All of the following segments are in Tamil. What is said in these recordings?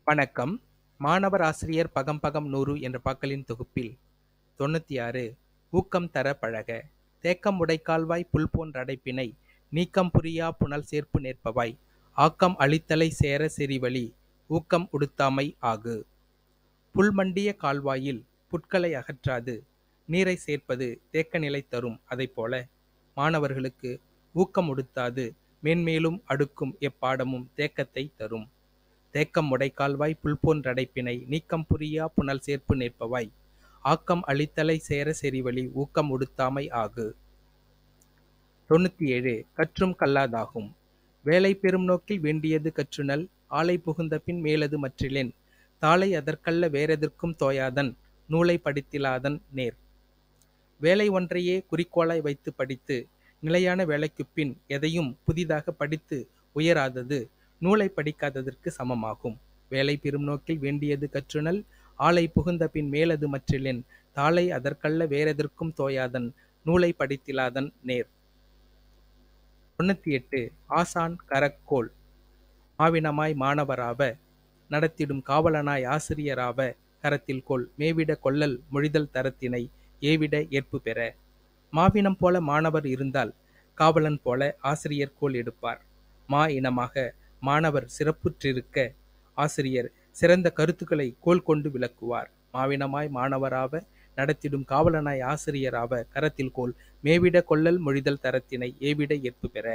வணக்கம் மாணவர் ஆசிரியர் பகம் பகம் நூறு என்ற பாக்களின் தொகுப்பில் தொண்ணூற்றி ஆறு ஊக்கம் தர பழக தேக்கம் உடைக்கால்வாய் புல் போன்ற அடைப்பினை நீக்கம் புரியா புனல் சேர்ப்பு நேர்ப்பவாய் ஆக்கம் அளித்தலை சேர செறிவழி ஊக்கம் உடுத்தாமை ஆகு புல்மண்டிய கால்வாயில் புட்களை அகற்றாது நீரை சேர்ப்பது தேக்க நிலை தரும் அதைப்போல மாணவர்களுக்கு ஊக்கம் உடுத்தாது மேன்மேலும் அடுக்கும் எப்பாடமும் தேக்கத்தை தரும் தேக்கம் உடைக்கால்வாய் புல் போன்ற அடைப்பினை நீக்கம் புரியா புனல் சேர்ப்பு நிற்பவாய் ஆக்கம் அளித்தலை சேர செறிவழி ஊக்கம் உடுத்தாமை ஆகு தொண்ணூற்றி ஏழு கற்றும் கல்லாதாகும் வேலை பெறும் நோக்கில் வேண்டியது கற்றுனல் ஆலை புகுந்த பின் மேலது மற்றிலேன் தாளை அதற்கல்ல வேறெதற்கும் தோயாதன் நூலை படித்திலாதன் நேர் வேலை ஒன்றையே குறிக்கோளாய் வைத்து படித்து நிலையான வேலைக்குப் பின் எதையும் புதிதாக படித்து உயராதது நூலை படிக்காததற்கு சமமாகும் வேலை பெறும் நோக்கில் வேண்டியது கற்றுனல் ஆலை புகுந்த பின் மேலது மற்றிலேன் தாளை அதற்கல்ல வேறெதற்கும் தோயாதன் நூலை படித்திலாதன் நேர் தொண்ணூற்றி எட்டு ஆசான் கரக்கோல் மாவினமாய் மாணவராவ நடத்திடும் காவலனாய் ஆசிரியராவ கரத்தில் கோல் மேவிட கொள்ளல் மொழிதல் தரத்தினை ஏவிட ஏற்பு பெற மாவினம் போல மாணவர் இருந்தால் காவலன் போல ஆசிரியர் கோல் எடுப்பார் மா இனமாக மாணவர் சிறப்புற்றிருக்க ஆசிரியர் சிறந்த கருத்துக்களை கோல் கொண்டு விளக்குவார் மாவினமாய் மாணவராவ நடத்திடும் காவலனாய் ஆசிரியராவ கரத்தில் கோல் மேவிட கொள்ளல் மொழிதல் தரத்தினை ஏவிட ஏற்பு பெற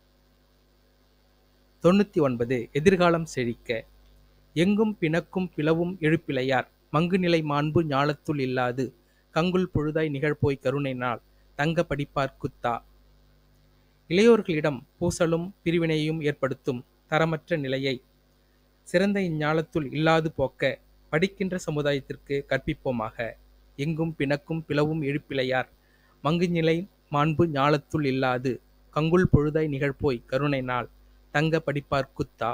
தொண்ணூற்றி ஒன்பது எதிர்காலம் செழிக்க எங்கும் பிணக்கும் பிளவும் எழுப்பிலையார் மங்குநிலை மாண்பு ஞாலத்துள் இல்லாது கங்குல் பொழுதாய் நிகழ்போய் கருணை நாள் தங்க படிப்பார் குத்தா இளையோர்களிடம் பூசலும் பிரிவினையும் ஏற்படுத்தும் தரமற்ற நிலையை சிறந்த இஞ்ஞாலத்துள் இல்லாது போக்க படிக்கின்ற சமுதாயத்திற்கு கற்பிப்போமாக எங்கும் பிணக்கும் பிளவும் எழுப்பிலையார் மங்குநிலை மாண்பு ஞாலத்துள் இல்லாது கங்குல் பொழுதாய் நிகழ்போய் கருணை நாள் தங்க படிப்பார் குத்தா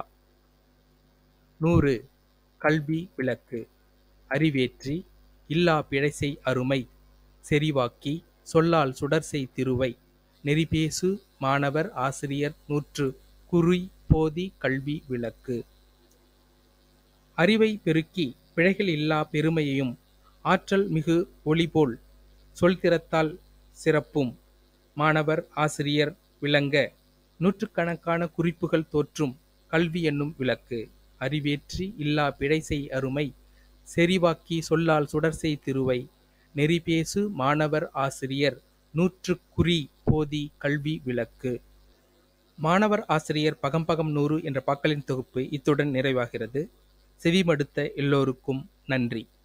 நூறு கல்வி விளக்கு அறிவேற்றி இல்லா பிழைசை அருமை செறிவாக்கி சொல்லால் சுடர்செய் திருவை நெறிபேசு மாணவர் ஆசிரியர் நூற்று குறி போதி கல்வி விளக்கு அறிவை பெருக்கி பிழைகள் இல்லா பெருமையையும் ஆற்றல் மிகு ஒளிபோல் சொல்திறத்தால் சிறப்பும் மாணவர் ஆசிரியர் விளங்க நூற்றுக்கணக்கான குறிப்புகள் தோற்றும் கல்வி என்னும் விளக்கு அறிவேற்றி இல்லா பிழைசெய் அருமை செறிவாக்கி சொல்லால் சுடர்செய் திருவை நெறிபேசு மாணவர் ஆசிரியர் நூற்று குறி போதி கல்வி விளக்கு மாணவர் ஆசிரியர் பகம் பகம் நூறு என்ற பாக்களின் தொகுப்பு இத்துடன் நிறைவாகிறது செவிமடுத்த எல்லோருக்கும் நன்றி